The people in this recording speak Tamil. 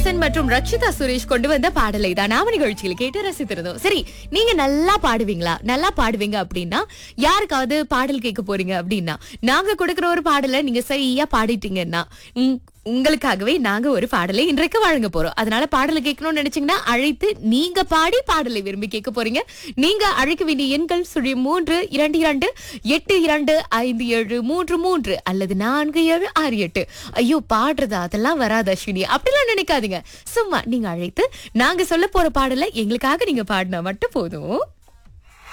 ஸ்ரீனிவாசன் மற்றும் ரக்ஷிதா சுரேஷ் கொண்டு வந்த பாடலை தான் நாம நிகழ்ச்சியில் கேட்டு ரசித்திருந்தோம் சரி நீங்க நல்லா பாடுவீங்களா நல்லா பாடுவீங்க அப்படின்னா யாருக்காவது பாடல் கேட்க போறீங்க அப்படின்னா நாங்க கொடுக்கிற ஒரு பாடலை நீங்க சரியா பாடிட்டீங்கன்னா உம், உங்களுக்காகவே நாங்க ஒரு பாடலை இன்றைக்கு வழங்க போறோம் அதனால பாடலை கேட்கணும்னு நினைச்சீங்கன்னா அழைத்து நீங்க பாடி பாடலை விரும்பி கேட்க போறீங்க நீங்க அழைக்க வேண்டிய எண்கள் சுழி மூன்று இரண்டு இரண்டு எட்டு இரண்டு ஐந்து ஏழு மூன்று மூன்று அல்லது நான்கு ஏழு ஆறு எட்டு ஐயோ பாடுறதா அதெல்லாம் வராது அஸ்வினி அப்படிலாம் நினைக்காதீங்க சும்மா நீங்க அழைத்து நாங்க சொல்ல போற பாடலை எங்களுக்காக நீங்க பாடினா மட்டும் போதும்